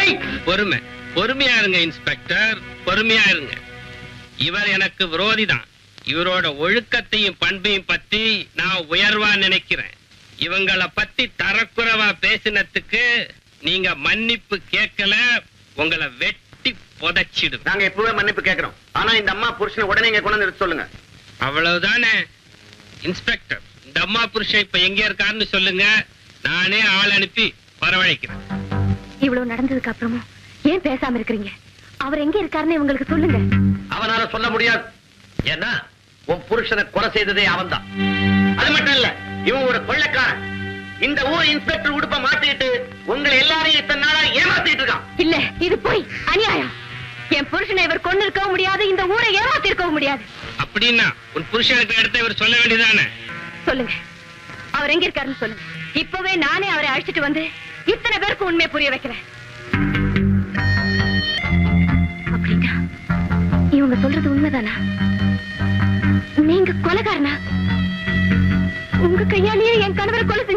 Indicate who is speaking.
Speaker 1: ஏய்
Speaker 2: பொறுமை பொறுமையா இருங்க இன்ஸ்பெக்டர் பொறுமையா இருங்க இவர் எனக்கு விரோதி தான் இவரோட ஒழுக்கத்தையும் பண்பையும் பத்தி நான் உயர்வா நினைக்கிறேன் இவங்கள பத்தி தரக்குறைவா பேசினதுக்கு நீங்க மன்னிப்பு கேட்கல உங்களை வெட்டி புதைச்சிடுவேன்
Speaker 1: நாங்க இப்பவே மன்னிப்பு கேக்குறோம் ஆனா இந்த அம்மா புருஷனை உடனே இங்க கொண்டு வந்து நிறுத்த சொல்லுங்க
Speaker 2: அவ்வளவுதானே இன்ஸ்பெக்டர் இந்த அம்மா புருஷன் இப்ப எங்க இருக்காருன்னு சொல்லுங்க நானே ஆள் அனுப்பி வரவழைக்கிறேன்
Speaker 3: இவ்வளவு நடந்ததுக்கு அப்புறமும் ஏன் பேசாம இருக்கிறீங்க அவர் எங்க இருக்காருன்னு இவங்களுக்கு சொல்லுங்க
Speaker 1: அவனால சொல்ல முடியாது ஏன்னா உன் புருஷனை கொலை செய்ததே அவன்தான் அது மட்டும் இல்ல இவன் ஒரு கொள்ளைக்காரன் இந்த ஊர் இன்ஸ்பெக்டர் உடுப்ப மாட்டிட்டு உங்களை எல்லாரையும் இத்தனை நாளா ஏமாத்திட்டு இருக்கான்
Speaker 3: இல்ல இது போய் அநியாயம் என் புருஷனை இவர் கொண்டு இருக்கவும் முடியாது இந்த ஊரை ஏமாத்தி இருக்கவும் முடியாது
Speaker 2: அப்படின்னா உன் புருஷனுக்கு அடுத்து இவர் சொல்ல வேண்டியதானே
Speaker 3: சொல்லுங்க அவர் எங்க இருக்காருன்னு சொல்லுங்க இப்பவே நானே அவரை அழைச்சிட்டு வந்து இத்தனை பேருக்கு உண்மையை புரிய வைக்கிறேன் அப்படின்னா இவங்க சொல்றது உண்மைதானா நீங்க கொலைகாரனா உங்க கையாலேயே என் கணவரை கொலை செஞ்சு